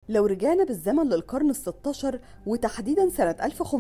لو رجعنا بالزمن للقرن الستاشر وتحديدا سنة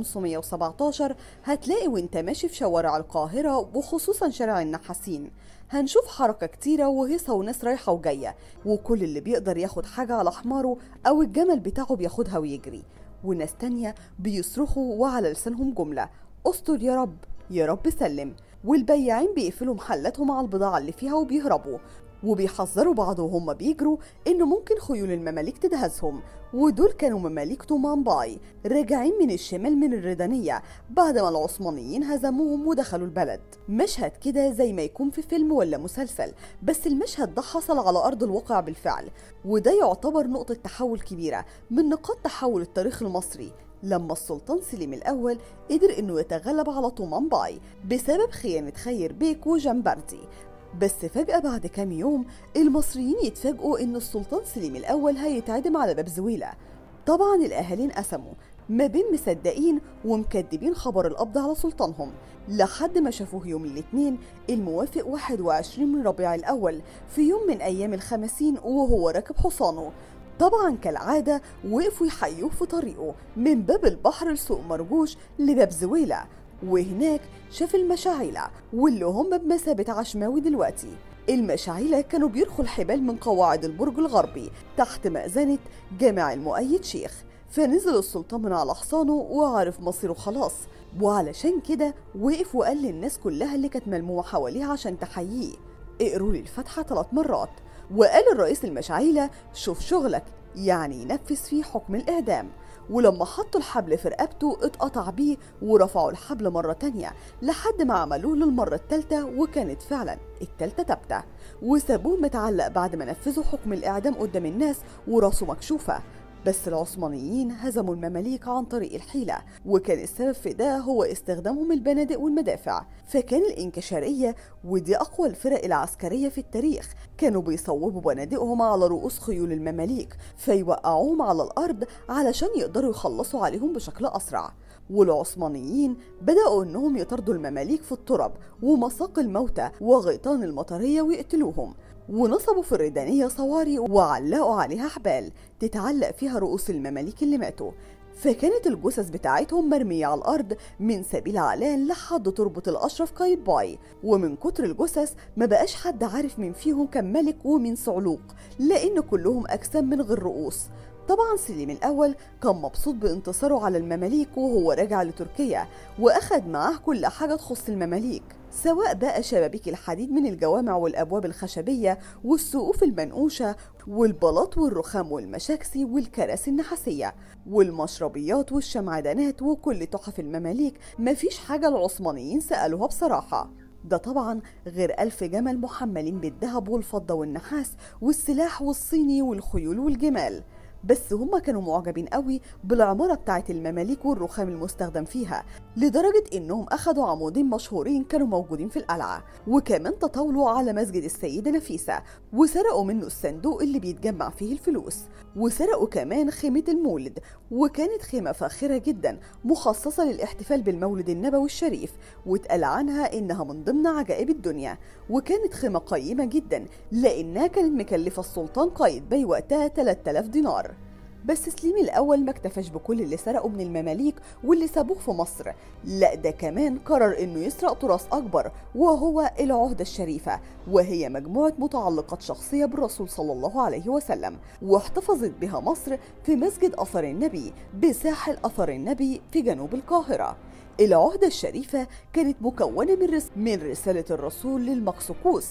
1517 هتلاقي وانت ماشي في شوارع القاهرة وخصوصا شارع النحاسين هنشوف حركة كتيرة وهيصة وناس رايحة وجاية وكل اللي بيقدر ياخد حاجة على حماره أو الجمل بتاعه بياخدها ويجري وناس تانية بيصرخوا وعلى لسانهم جملة استر يا رب يا رب سلم والبياعين بيقفلوا محلاتهم على البضاعة اللي فيها وبيهربوا وبيحذروا بعض وهم بيجروا إن ممكن خيول المماليك تدهسهم ودول كانوا مماليك تومانباي راجعين من الشمال من الردانية بعد ما العثمانيين هزموهم ودخلوا البلد مشهد كده زي ما يكون في فيلم ولا مسلسل بس المشهد ده حصل على أرض الواقع بالفعل وده يعتبر نقطة تحول كبيرة من نقاط تحول التاريخ المصري لما السلطان سليم الأول قدر إنه يتغلب على طومانباي بسبب خيانة خير بيك وجمبردي بس فجأة بعد كام يوم المصريين يتفاجئوا إن السلطان سليم الأول هيتعدم على باب زويلة طبعا الأهالي انقسموا ما بين مصدقين ومكدبين خبر القبض على سلطانهم لحد ما شافوه يوم الاثنين الموافق 21 من ربيع الأول في يوم من أيام الخمسين وهو راكب حصانه طبعا كالعادة وقفوا يحيوه في طريقه من باب البحر لسوق مرجوش لباب زويلة وهناك شاف المشاعلة واللي هم بمثابة عشماوي دلوقتي المشاعلة كانوا بيرخوا الحبال من قواعد البرج الغربي تحت مأذنة جامع المؤيد شيخ فنزل السلطان من على حصانه وعرف مصيره خلاص وعلشان كده وقف وقال للناس كلها اللي كانت ملمومة حواليه عشان تحييه اقروا لي الفاتحة ثلاث مرات وقال الرئيس المشاعيلة شوف شغلك يعني ينفذ فيه حكم الإعدام ولما حطوا الحبل في رقبته اتقطع بيه ورفعوا الحبل مرة تانية لحد ما عملوه للمرة التالتة وكانت فعلا التالتة تابتة وسابوه متعلق بعد ما نفذوا حكم الإعدام قدام الناس وراسه مكشوفة بس العثمانيين هزموا المماليك عن طريق الحيلة وكان السبب في ده هو استخدامهم البنادق والمدافع فكان الإنكشارية ودي أقوى الفرق العسكرية في التاريخ كانوا بيصوبوا بنادقهم على رؤوس خيول المماليك فيوقعوهم على الأرض علشان يقدروا يخلصوا عليهم بشكل أسرع والعثمانيين بدأوا إنهم يطردوا المماليك في الترب ومساق الموتى وغيطان المطرية ويقتلوهم ونصبوا في الردانية صواري وعلقوا عليها حبال تتعلق فيها رؤوس المماليك اللي ماتوا فكانت الجثث بتاعتهم مرمية على الأرض من سبيل علان لحد تربة الأشرف قايتباي ومن كتر الجثث ما بقاش حد عارف مين فيهم كان ملك ومين صعلوق لأن كلهم أجسام من غير رؤوس طبعا سليم الأول كان مبسوط بانتصاره على المماليك وهو راجع لتركيا وأخد معاه كل حاجة تخص المماليك سواء بقى شبابيك الحديد من الجوامع والأبواب الخشبية والسقوف المنقوشة والبلاط والرخام والمشاكسي والكراسي النحاسية والمشربيات والشمعدانات وكل تحف المماليك مفيش حاجة العثمانيين سألوها بصراحة ده طبعا غير ألف جمل محملين بالذهب والفضة والنحاس والسلاح والصيني والخيول والجمال بس هما كانوا معجبين قوي بالعمارة بتاعة المماليك والرخام المستخدم فيها لدرجة انهم اخدوا عمودين مشهورين كانوا موجودين في القلعة وكمان تطاولوا على مسجد السيدة نفيسة وسرقوا منه الصندوق اللي بيتجمع فيه الفلوس وسرقوا كمان خيمة المولد وكانت خيمة فاخرة جدا مخصصة للاحتفال بالمولد النبوي الشريف واتقال عنها انها من ضمن عجائب الدنيا وكانت خيمة قيمة جدا لانها كانت مكلفة السلطان قايتباي وقتها 3000 دينار بس سليم الأول ما اكتفاش بكل اللي سرقه من المماليك واللي سابوه في مصر لا ده كمان قرر إنه يسرق تراث أكبر وهو العهدة الشريفة وهي مجموعة متعلقات شخصية بالرسول صلى الله عليه وسلم واحتفظت بها مصر في مسجد أثر النبي بساحل أثر النبي في جنوب القاهرة العهدة الشريفة كانت مكونة من, رس من رسالة الرسول للمقسوقوس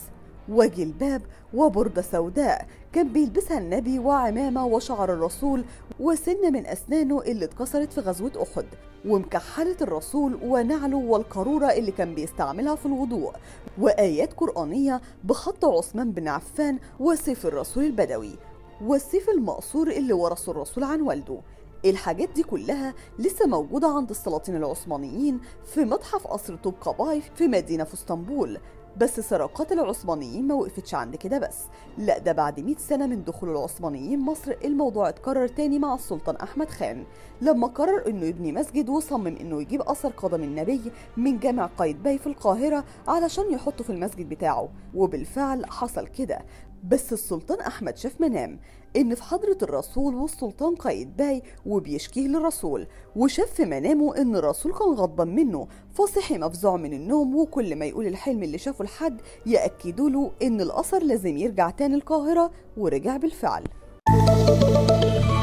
وجلباب وبردة سوداء كان بيلبسها النبي وعمامة وشعر الرسول وسن من أسنانه اللي اتكسرت في غزوة أحد ومكحلة الرسول ونعله والقارورة اللي كان بيستعملها في الوضوء وآيات قرآنية بخط عثمان بن عفان وسيف الرسول البدوي والسيف المقصور اللي ورثه الرسول عن والده الحاجات دي كلها لسه موجودة عند السلاطين العثمانيين في متحف قصر طوبقاباي في مدينة في اسطنبول بس سرقات العثمانيين ما وقفتش عند كده بس لا ده بعد 100 سنة من دخول العثمانيين مصر الموضوع اتكرر تاني مع السلطان أحمد خان لما قرر انه يبني مسجد وصمم انه يجيب أثر قدم النبي من جامع قايتباي في القاهرة علشان يحطه في المسجد بتاعه وبالفعل حصل كده بس السلطان أحمد شاف منام إن في حضرة الرسول والسلطان قايتباي وبيشكيه للرسول وشاف في منامه إن الرسول كان غضبان منه فصحي مفزوع من النوم وكل ما يقول الحلم اللي شافه لحد يأكدوا له إن الأثر لازم يرجع تاني القاهرة ورجع بالفعل